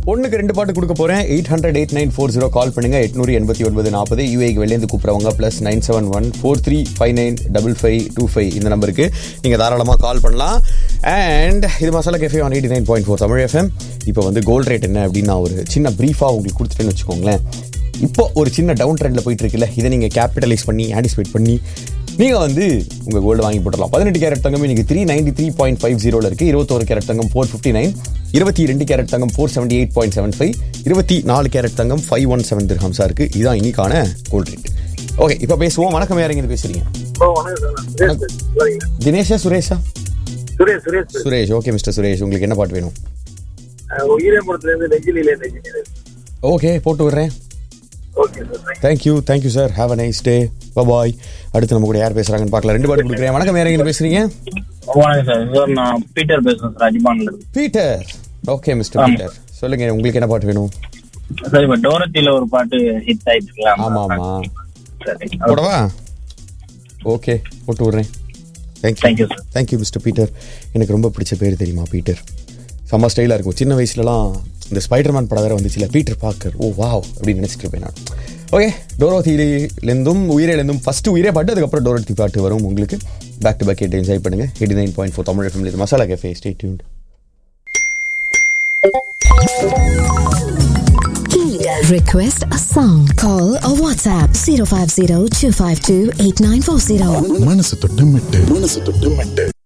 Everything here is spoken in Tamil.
ஒன்றுக்கு ரெண்டு பாட்டு கொடுக்க போறேன் eight hundred eight nine four zero call பண்ணுங்க எட்நூறு எண்பத்தி ஒன்பது நாற்பது யூஏக்கு வெளியேந்து கூப்பிடுறவங்க plus nine seven one four three five nine double five two five இந்த நம்பருக்கு நீங்கள் தாராளமாக கால் பண்ணலாம் அண்ட் இது masala cafe one eighty nine point four Tamil FM இப்போ வந்து கோல்ட் ரேட் என்ன அப்படின்னு நான் ஒரு சின்ன ப்ரீஃபாக உங்களுக்கு கொடுத்துட்டேன்னு வச்சுக்கோங்களேன் இப்போ ஒரு சின்ன டவுன் ட்ரெண்டில் போயிட்டு இருக்குல்ல இதை நீங்கள் கேபிட்டலைஸ் பண்ணி ஆன்டிசிபேட் பண்ணி நீங்கள் வந்து உங்கள் கோல்டு வாங்கி போட்டுடலாம் பதினெட்டு கேரட் தங்கம் இன்னைக்கு three ninety three point five ஜீரோவில் இருக்குது இருபத்தோரு கேரட் தங்கம் ஃபோர் ஃபிஃப்டி நைன் இருபத்தி ரெண்டு கேரட் தங்கம் four seventy eight point seven five இருபத்தி நாலு கேரட் தங்கம் ஃபைவ் ஒன் செவன் திர்ஹம்ஸாக இருக்குது இதுதான் இன்னைக்கான கோல்ட் ரேட் ஓகே இப்போ பேசுவோம் வணக்கம் யாருங்க இது பேசுறீங்க ஓ வணக்கம் சார் சுரேஷ் சார். சொல்லுங்க. தினேஷா சுரேஷா Suresh Suresh sir. Suresh okay mister Suresh உங்களுக்கு என்ன பாட்டு வேணும் அஹ், உயிரேபுரத்துல இருந்து நெஞ்சிலிலே நெஞ்சிலே ஓகே போட்டு விடுறேன் okay sir thank you. Thank you thank you sir have a nice day bye அடுத்து நம்ம கூட யார் பேசுறாங்கன்னு பார்க்கலாம் ரெண்டு பாட்டு கொடுக்குறேன் வணக்கம் யாருங்க பேசுறீங்க வணக்கம் சார் சார் நான் பீட்டர் பேசுறேன் சார் அஜிபான்ல இருந்து பீட்டர் ஓகே மிஸ்டர் ஆமா. பீட்டர் சொல்லுங்க உங்களுக்கு என்ன பாட்டு வேணும் சார் இப்ப டோரத்தில ஒரு பாட்டு ஹிட் ஆயிட்டு ஆமா ஆமா சரி போடவா ஓகே போட்டு விடுறேன் Thank thank you you, sir. Thank you mister Peter எனக்கு ரொம்ப பிடிச்ச பேர் தெரியுமா பீட்டர் செம்ம ஸ்டைலாக இருக்கும் சின்ன வயசுலலாம் இந்த ஸ்பைடர்மேன் படம் வேற வந்துச்சுல பீட்டர் பார்க்கர் ஓ வாவ் அப்படின்னு நினச்சிட்டு இருப்பேன் நான் ஓகே டோரோத்திலேருந்தும் உயிரிலேருந்தும் ஃபர்ஸ்ட் உயிரே பாட்டு அதுக்கப்புறம் டோரோத்தி பாட்டு வரும் உங்களுக்கு பேக் டு பேக் கேட்டு என்ஜாய் பண்ணுங்க eighty nine point four Tamil FM இது masala cafe stay tuned Request a song. Call or WhatsApp 050 252 8940. மனசு தொட்டு மெட்டு மனசு தொட்டு மெட்டு